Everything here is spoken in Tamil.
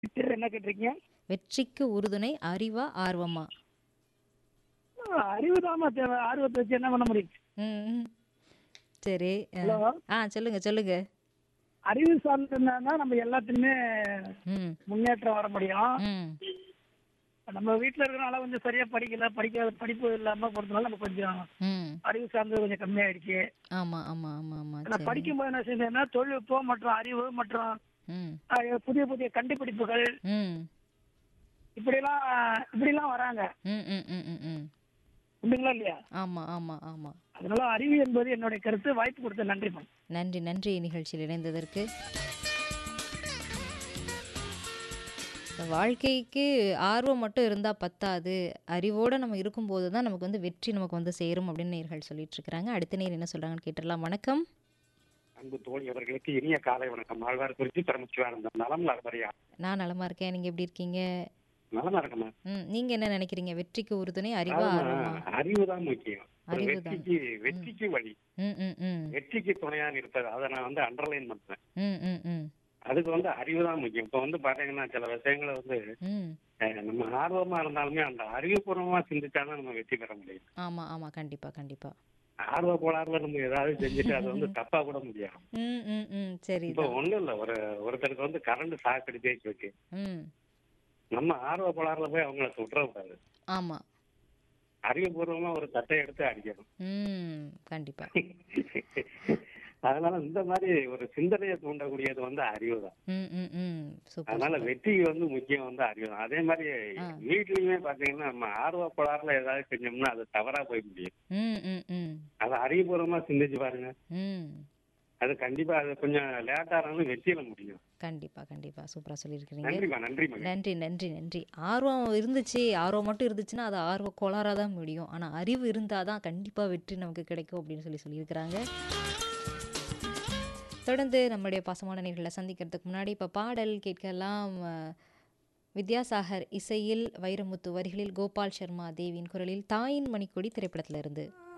பேர் என்ன கேட்டிருக்கீங்க வெற்றிக்கு உறுதுணை அறிவா ஆர்வமா அறிவு தாமா தேவை ஆர்வத்தை வச்சு என்ன பண்ண முடியும் ம் ம். சரி அஹ், ஹலோ ஆ சொல்லுங்க சொல்லுங்க அறிவு சார்ந்தா நம்ம எல்லாத்துலயுமே ம் முன்னேற்றம் வர முடியும் ம் நம்ம வீட்டுல இருக்கிறனால கொஞ்சம் சரியா படிக்கல படிக்காத படிப்பு இல்லாம போறதுனால நம்ம கொஞ்சம் ம் அறிவு சார்ந்தது கொஞ்சம் கம்மியாயிடுச்சு ஆமா ஆமா ஆமா ஆமா ஆனா சரி படிக்கும்போது என்ன செய்யணும்னா தொழில்நுட்பம் மற்றும் அறிவு மற்றும் ம் அஹ், புதிய புதிய கண்டுபிடிப்புகள் ம் இப்படிலாம் இப்படிலாம் வராங்க ம் ம் ம் ம் ம் உண்டுங்களா இல்லையா ஆமா ஆமா ஆமா அதனால அறிவு என்பது என்னுடைய கருத்து வாய்ப்பு கொடுத்த நன்றி மேம் நன்றி நன்றி நிகழ்ச்சியில் இணைந்ததற்கு வாழ்க்கைக்கு ஆர்வம் மட்டும் இருந்தால் பத்தாது அறிவோடு நம்ம இருக்கும்போது தான் நமக்கு வந்து வெற்றி நமக்கு வந்து சேரும் அப்படின்னு நேர்கள் சொல்லிட்டு இருக்கிறாங்க அடுத்த நேர் என்ன சொல்கிறாங்கன்னு கேட்டுடலாம் வணக்கம் அன்பு தோழி அவர்களுக்கு இனிய காலை வணக்கம் ஆழ்வார் குறிச்சி பரமச்சிவானந்தம் நலம் நலமறியா நான் நலமா இருக்கேன் நீங்கள் எப்படி இருக்கீங்க நலமா இருக்கமா ம் நீங்கள் என்ன நினைக்கிறீங்க வெற்றிக்கு உறுதுணை அறிவா ஆர்வமா அறிவு தான் முக்கியம் ஒரு அறிவுதான். வெற்றிக்கு வெற்றிக்கு வழி ம் ம் ம் வெற்றிக்கு துணையாக இருப்பது அதை நான் வந்து அண்டர்லைன் பண்றேன் ம் ம் ம் அதுக்கு வந்து அறிவு தான் முக்கியம் இப்ப வந்து பாத்தீங்கன்னா சில விஷயங்களை வந்து ம் அஹ், நம்ம ஆர்வமா இருந்தாலுமே அந்த அறிவுபூர்வமா சிந்திச்சாதான் நம்ம வெற்றி பெற முடியும் ஆமாம் ஆமாம் கண்டிப்பாக கண்டிப்பாக ஆர்வ கோளாறுல நம்ம ஏதாவது செஞ்சுட்டு அது வந்து தப்பா கூட முடியாது ம் ம் ம் சரி இப்ப ஒண்ணும் இல்ல ஒரு ஒருத்தருக்கு வந்து கரண்ட் ஷாக் அடிச்சே இருக்கு ம் நம்ம ஆர்வ கோளாறுல போய் அவங்கள சுற்றக்கூடாது ஆமாம் அறிவுபூர்வமா ஒரு தட்டை எடுத்து அடிக்கணும் ம் கண்டிப்பா அதனால இந்த மாதிரி ஒரு சிந்தனையை தூண்டக்கூடியது வந்து அறிவு தான் ம் ம் ம் சூப்பர் அதனால வெற்றிக்கு வந்து முக்கியம் வந்து அறிவு தான் அதே மாதிரி ஆ. வீட்லயுமே பாத்தீங்கன்னா நம்ம ஆர்வ கோளாறுல ஏதாவது செஞ்சோம்னா அது தவறா போய் முடியும் ம் ம் ம் அதை அறிவுபூர்வமா சிந்திச்சு பாருங்க ம் அது கண்டிப்பா அது கொஞ்சம் லேட்டா இருந்தாலும் வெற்றியில முடியும் கண்டிப்பா கண்டிப்பா சூப்பரா சொல்லியிருக்கிறீங்க நன்றிமா நன்றி மகன் நன்றி நன்றி நன்றி ஆர்வம் இருந்துச்சு ஆர்வம் மட்டும் இருந்துச்சுன்னா அது ஆர்வ கோளாறாக தான் முடியும் ஆனால் அறிவு இருந்தால் தான் கண்டிப்பாக வெற்றி நமக்கு கிடைக்கும் அப்படின்னு சொல்லி சொல்லியிருக்கிறாங்க தொடர்ந்து நம்மளுடைய பாசமான நேர்களை சந்திக்கிறதுக்கு முன்னாடி இப்போ பாடல் கேட்கலாம் அஹ், வித்யாசாகர் இசையில் வைரமுத்து வரிகளில் கோபால் சர்மா தேவியின் குரலில் தாயின் மணிக்கொடி திரைப்படத்துல இருந்து